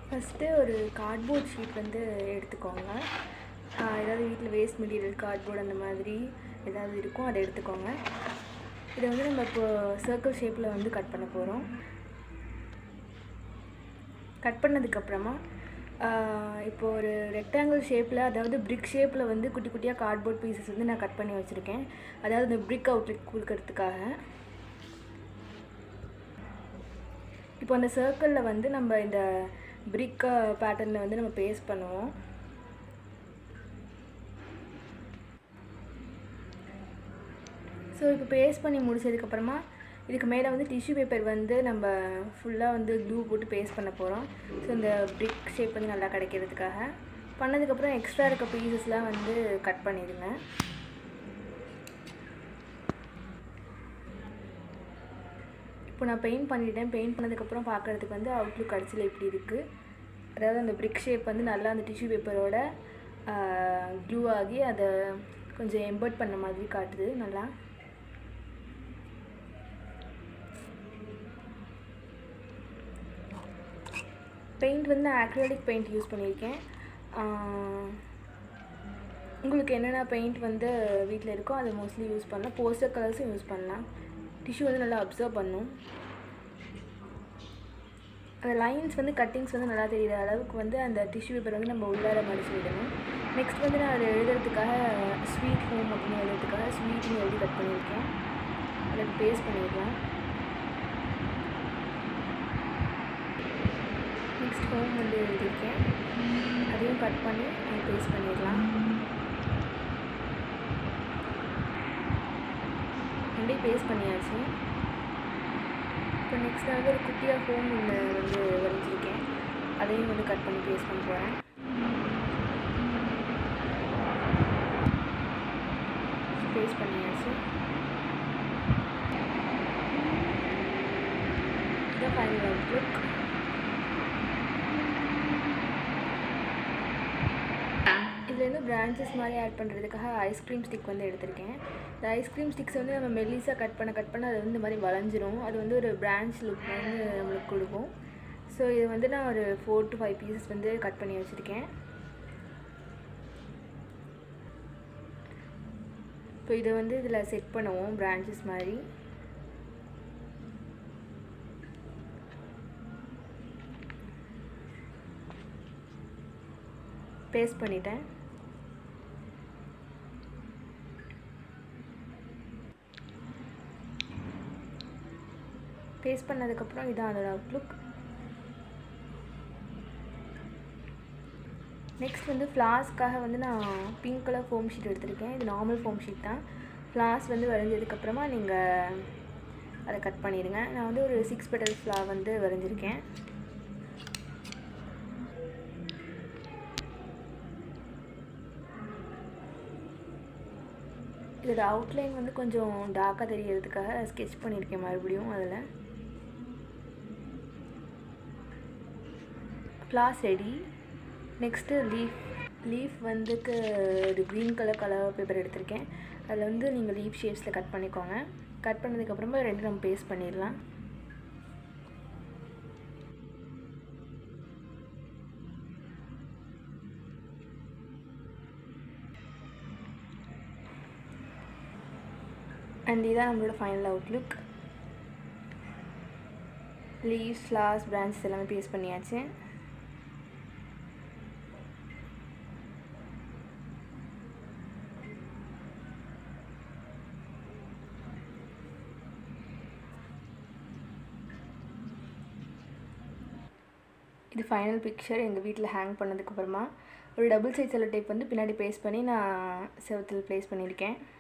first ஒரு cardboard sheet வந்து எடுத்துக்கோங்க ஆஹ் ஏதாவது வீட்டில் வேஸ்ட் மெட்டீரியல் கார்ட்போர்ட் அந்த மாதிரி ஏதாவது இருக்கும் அதை எடுத்துக்கோங்க இதை வந்து நம்ம இப்போ சர்க்கிள் ஷேப்பில் வந்து கட் பண்ண போகிறோம் கட் பண்ணதுக்கப்புறமா இப்போ ஒரு ரெக்டாங்கிள் ஷேப்பில் அதாவது பிரிக் ஷேப்பில் வந்து குட்டி குட்டியாக கார்ட்போர்ட் பீசஸ் வந்து நான் கட் பண்ணி வச்சுருக்கேன் அதாவது இந்த பிரிக் அவுட்லுக் கொடுக்கறதுக்காக இப்போ அந்த சர்க்கிளில் வந்து நம்ம இந்த பிரிக் பேட்டர்னில் வந்து நம்ம பேஸ்ட் பண்ணுவோம் ஸோ இப்போ பேஸ்ட் பண்ணி முடிச்சதுக்கப்புறமா இதுக்கு மேலே வந்து டிஷ்யூ பேப்பர் வந்து நம்ம ஃபுல்லாக வந்து க்ளூ போட்டு பேஸ்ட் பண்ண போகிறோம் ஸோ இந்த பிரிக் ஷேப் வந்து நல்லா கிடைக்கிறதுக்காக பண்ணதுக்கப்புறம் எக்ஸ்ட்ரா இருக்க பீசஸ்லாம் வந்து கட் பண்ணிடுங்க இப்போ நான் பெயிண்ட் பண்ணிட்டேன் பெயிண்ட் பண்ணதுக்கப்புறம் பார்க்குறதுக்கு வந்து அவுட்லுக் கடைசியில் இப்படி இருக்குது அதாவது அந்த பிரிக் ஷேப் வந்து நல்லா அந்த டிஷ்யூ பேப்பரோட க்ளூ ஆகி அதை கொஞ்சம் எம்பர்ட் பண்ண மாதிரி காட்டுது நல்லா பெயிண்ட் வந்து நான் அக்ரலிக் பெயிண்ட் யூஸ் பண்ணியிருக்கேன் ஆஹ் உங்களுக்கு என்னென்ன பெயிண்ட் வந்து வீட்டில் இருக்கோ அதை மோஸ்ட்லி யூஸ் பண்ணலாம் போஸ்டர் கலர்ஸும் யூஸ் பண்ணலாம் டிஷ்யூ வந்து நல்லா அப்சர்வ் பண்ணும் அந்த லைன்ஸ் வந்து கட்டிங்ஸ் வந்து நல்லா தெரியுற அளவுக்கு வந்து அந்த டிஷ்யூ பேப்பர் வந்து நம்ம உள்ளார மடிச்சு விடணும் நெக்ஸ்ட் வந்து நான் அதை எழுதுறதுக்காக ஸ்வீட் ஹோம் அப்படின்னு எழுதுறதுக்காக ஸ்வீட்னு எழுதி கட் பண்ணியிருக்கேன் அதை பேஸ்ட் பண்ணிடலாம் நெக்ஸ்ட் ஹோம் வந்து எழுதியிருக்கேன் அதையும் கட் பண்ணி பேஸ்ட் பண்ணிடலாம் ரெண்டையும் பேஸ்ட் பண்ணியாச்சு இப்போ நெக்ஸ்ட் வந்து ஒரு குட்டியாக ஹோம் ஒன்று வந்து வரைஞ்சிருக்கேன் அதையும் வந்து கட் பண்ணி பேஸ்ட் பண்ண போகிறேன் பேஸ்ட் பண்ணியாச்சு இதான் ஃபைனல் அவுட்லுக் இதில் வந்து பிரான்ச்சஸ் மாதிரி ஆட் பண்ணுறதுக்காக ஐஸ்கிரீம் ஸ்டிக் வந்து எடுத்திருக்கேன் இந்த ஐஸ்கிரீம் ஸ்டிக்ஸ் வந்து நம்ம மெல்லிஸாக கட் பண்ண கட் பண்ண அது வந்து இந்த மாதிரி வளைஞ்சிரும் அது வந்து ஒரு பிரான்ச் லுக் வந்து நம்மளுக்கு கொடுக்கும் ஸோ இது வந்து நான் ஒரு ஃபோர் டு ஃபைவ் பீசஸ் வந்து கட் பண்ணி வச்சுருக்கேன் இப்போ இதை வந்து இதில் செட் பண்ணுவோம் பிரான்ச்சஸ் மாதிரி பேஸ்ட் பண்ணிட்டேன் பேஸ்ட் பண்ணதுக்கப்புறம் இதான் அதோட அவுட்லுக் நெக்ஸ்ட் வந்து ஃப்ளாஸ்க்காக வந்து நான் பிங்க் கலர் ஃபோம் ஷீட் எடுத்திருக்கேன் இது நார்மல் ஃபோம் ஷீட் தான் ஃப்ளாஸ் வந்து வரைஞ்சதுக்கப்புறமா நீங்கள் அதை கட் பண்ணிடுங்க நான் வந்து ஒரு சிக்ஸ் பெட்டல் ஃப்ளா வந்து வரைஞ்சிருக்கேன் இதோட அவுட்லைன் வந்து கொஞ்சம் டார்க்காக தெரியறதுக்காக ஸ்கெட்ச் பண்ணியிருக்கேன் மறுபடியும் அதில் flowers ready next leaf leaf வந்துக்கு ஒரு க்ரீன் கலர் கலர் பேப்பர் எடுத்திருக்கேன் அதில் வந்து நீங்கள் லீஃப் ஷேப்ஸில் கட் பண்ணிக்கோங்க கட் பண்ணதுக்கப்புறமா ரெண்டு நம்ம பேஸ்ட் பண்ணிடலாம் அண்ட் இதான் நம்மளோட final outlook leaves flowers branches எல்லாமே பேஸ்ட் பண்ணியாச்சு இது ஃபைனல் பிக்சர் எங்கள் வீட்டில் ஹேங் பண்ணதுக்கப்புறமா ஒரு டபுள் சைட் செல்லோ டேப் வந்து பின்னாடி பேஸ்ட் பண்ணி நான் செவத்தில் ப்ளேஸ் பண்ணியிருக்கேன்